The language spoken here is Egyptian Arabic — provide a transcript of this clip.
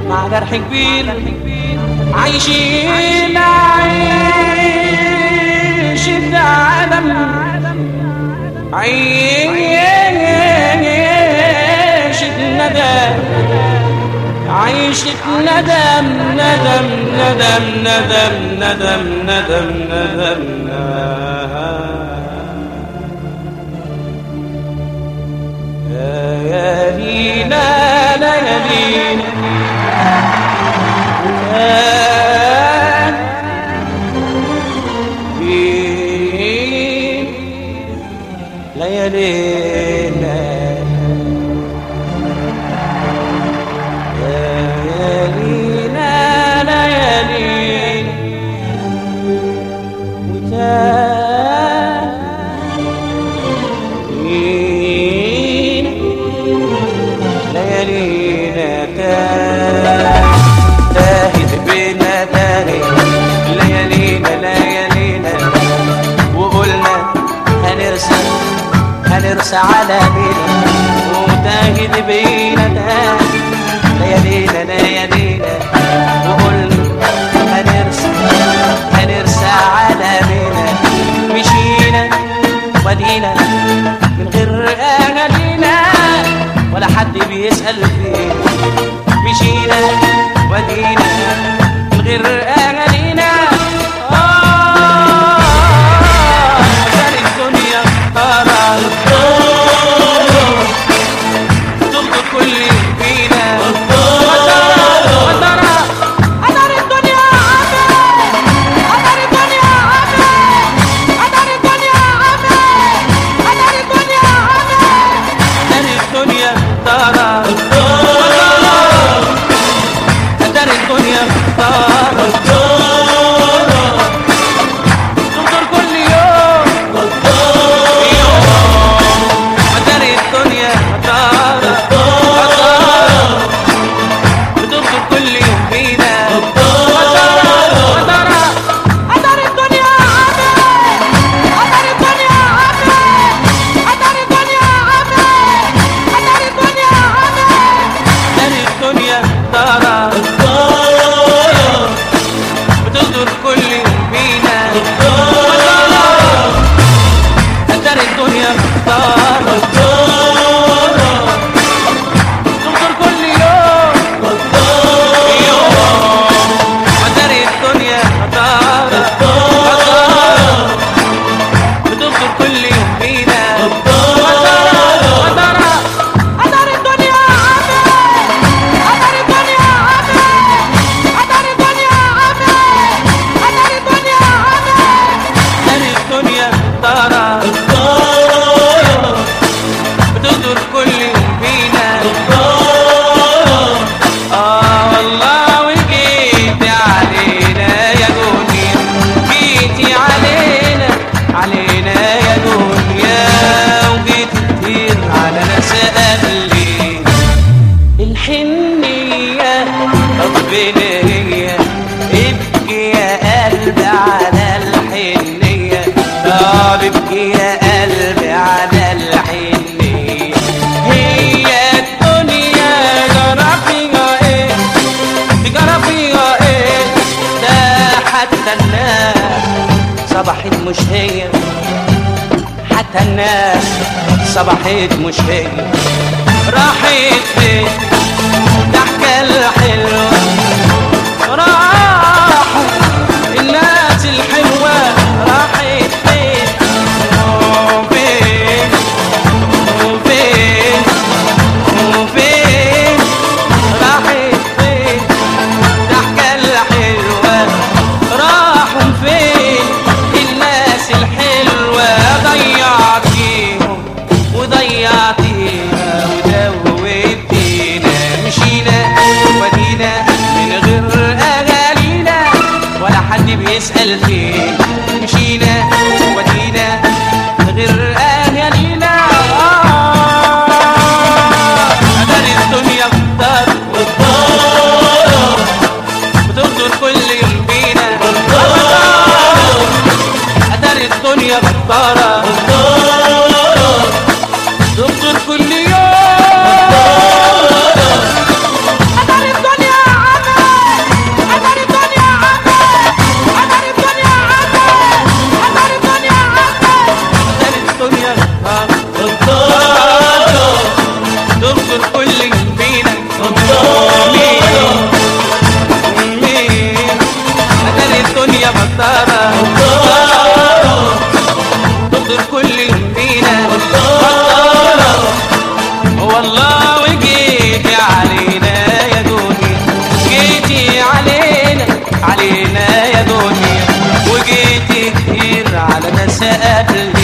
مع جرح كبير عايشين عيش العالم عيش الندم عيشة ندم ندم ندم ندم ندم ندم ندم ليالينا ليالينا ليالينا ليالينا ليالينا وتاهين ليالينا تاهت بينا تاهي ليالينا ليالينا وقلنا هنرسى هنرسى على بينا وتاهت بينا تاهي ليالينا ليالينا وقلنا هنرسى هنرسى على بينا مشينا ودينا من غير اهالينا ولا حد بيسأل فينا مشينا ودينا من غير اهالينا آه عشان الدنيا طالعة تلقط كل فينا وترى قدر الدنيا عمي قدر الدنيا عمي قدر الدنيا عمي قدر الدنيا عمي أدار الدنيا طارة أدار الدنيا طارة تنظر كل يوم يوم أدار الدنيا طارة بتنظر كل يوم فينا وترى قدر الدنيا عمي قدر الدنيا عمي قدر الدنيا عمي قدر الدنيا عمي أدار الدنيا طارة بتنظر كل يوم فينا أدار الدنيا طارة تنظر كل يوم يوم أدار الدنيا طارة بتنظر كل يوم فينا وترى قدر الدنيا عمي قدر الدنيا عمي قدر الدنيا عمي قدر الدنيا عمي أدار الدنيا طارة بتنظر كل يوم فينا آه والله وجيت علينا يا دنيا جيتي علينا علينا يا دنيا وجيت كتير على ناس قبلي الحنية ربنا هي ابكي يا قلبي على الحنية طب ابكي يا قلبي على الحنية هي الدنيا جرى فيها ايه جرى فيها ايه ده حتى الناس صبحت مش هي حتى الناس صبحت مش هي راحت فين ضحكة الحلوة راحت الناس الحلوة راحت فين وفين وفين وفين راحت فين ضحكة الحلوة راحوا فين الناس الحلوة ضيعتيهم وضيعتينا ودوبتينا مشينا ودينا من غير أغانينا ولا حد بيسأل فين مشينا ودينا من غير أغانينا أدار الدنيا اختار بتغدر كل يوم بينا أدار الدنيا غدارة تغدر كل يوم قدر الدنيا نقابل